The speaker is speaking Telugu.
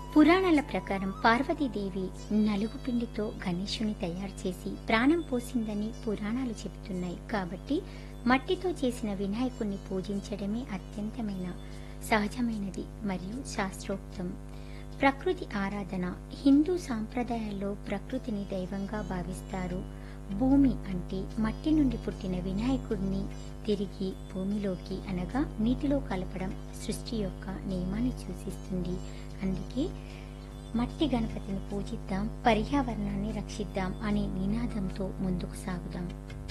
పురాణాల ప్రకారం పార్వతీదేవి నలుగు పిండితో గణేశుని తయారు చేసి ప్రాణం పోసిందని పురాణాలు చెబుతున్నాయి కాబట్టి మట్టితో చేసిన వినాయకుణ్ణి పూజించడమే అత్యంతమైన సహజమైనది మరియు శాస్త్రోక్తం ప్రకృతి ఆరాధన హిందూ సాంప్రదాయాల్లో ప్రకృతిని దైవంగా భావిస్తారు భూమి అంటే మట్టి నుండి పుట్టిన వినాయకుడిని తిరిగి భూమిలోకి అనగా నీటిలో కలపడం సృష్టి యొక్క నియమాన్ని సూచిస్తుంది అందుకే మట్టి గణపతిని పూజిద్దాం పర్యావరణాన్ని రక్షిద్దాం అనే నినాదంతో ముందుకు సాగుదాం